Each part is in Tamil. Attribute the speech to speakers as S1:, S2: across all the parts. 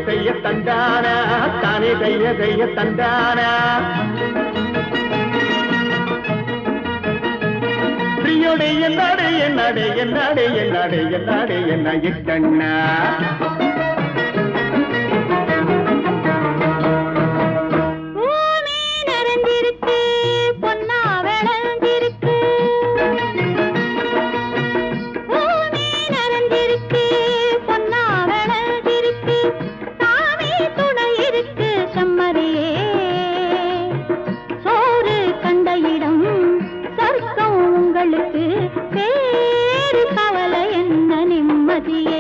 S1: தைய தந்தானா தானே தைய தைய தந்தானா பிரியோடே என்னாடே என்னாடே என்னாடே என்னாடே என்னாடே என்ன இட்டண்ணா
S2: பூமி நிறைஞ்சிருக்கு பொன்னா விளைஞ்சிருக்கு பூமி நிறைஞ்சிருக்கு பொன்னா விளைஞ்சிருக்கு சாமி துணை இருக்கு செம்மறியே சோறு கண்ட இடம் சொர்க்கம் உங்களுக்கு பேரு கவலை என்ன நிம்மதியே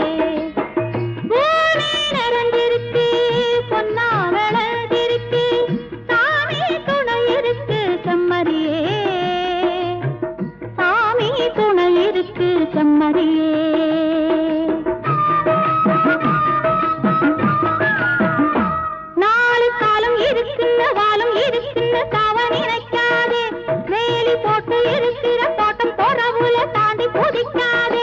S2: பூமி நிறைஞ்சிருக்கு பொன்னா விளைஞ்சிருக்கு சாமி துணை இருக்கு செம்மறியே சாமி துணை இருக்கு செம்மறியே நாலு காலம் இருக்குன்னு வாலும் இருக்குன்னு காவ நினைக்காதே வேலி போட்டு இருக்கிற தோட்டம் போறவுல தாண்டி குதிக்காதே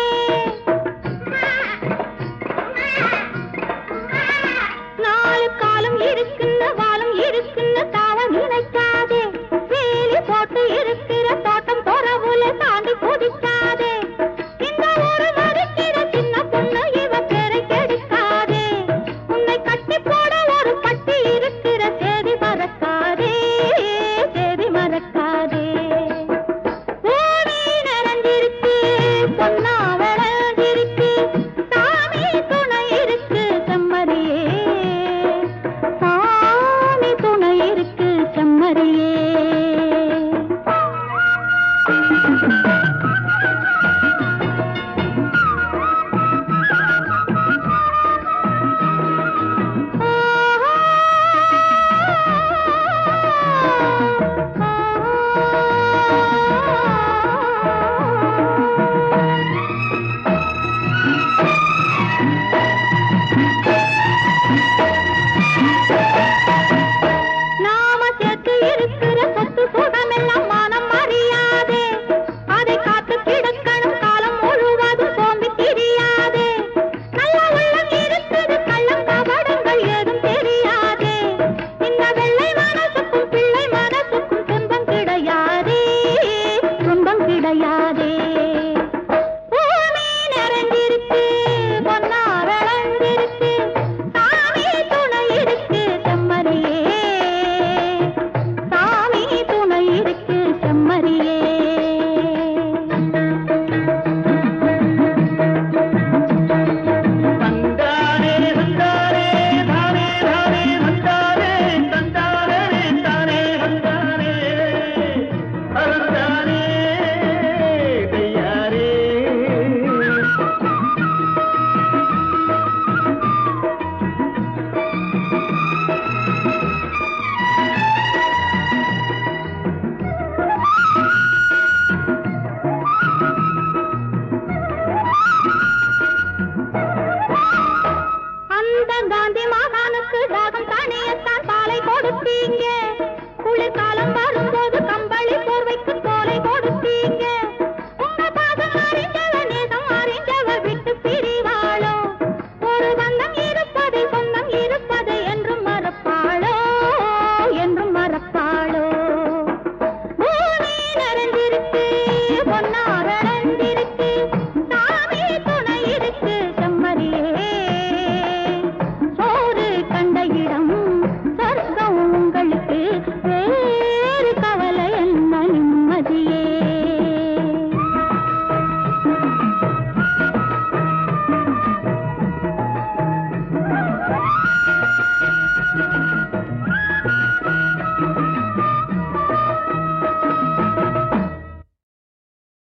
S2: நாலு காலம் இருக்குன்னு வாலும் இருக்குன்னு காவ நினைக்காதே வேலி போட்டு இருக்கிற தோட்டம் போறவுல தாண்டி குதிக்காதே இந்த ஒரு மதிக்கிற சின்ன பொண்ணு இவ பேரை கெடுக்காதே உன்னை கட்டி போட ஒரு பட்டி இருக்கிற சேதி மறக்காதே சேதி மறக்காதே பூமி நிறைஞ்சிருக்கு பொன்னா விளைஞ்சிருக்கு சாமி துணை இருக்கு செம்மறியே சாமி துணை இருக்கு செம்மறியே நாம சேர்த்து இருக்கிற சொத்து சுகமெல்லாம் மானம் அறியாதே அதை காத்து கிடக்கணும் காலம் முழுவதும் சோம்பி திரியாதே நல்ல உள்ளம் இருக்குது கள்ளம் கபடங்கள் ஏதும் தெரியாதே இந்த வெள்ளை மனசுக்கும் பிள்ளை மனசுக்கும் துன்பம் கிடையாதே துன்பம் கிடையாதே பூமி நிறைஞ்சிருக்கு பொன்னா விளைஞ்சிருக்கு சாமி துணை இருக்கு செம்மறியே சாமி துணை இருக்கு செம்மறியே
S1: தந்தானே தந்தானே தானே தானே தந்தானே தந்தானே தானே தந்தானே அருந்தானே தையாரே
S2: அந்த காந்தி மகானுக்கு தாகம் தனியத்தான் பாலை கொடுத்தீங்க குளிர்காலம் வரும்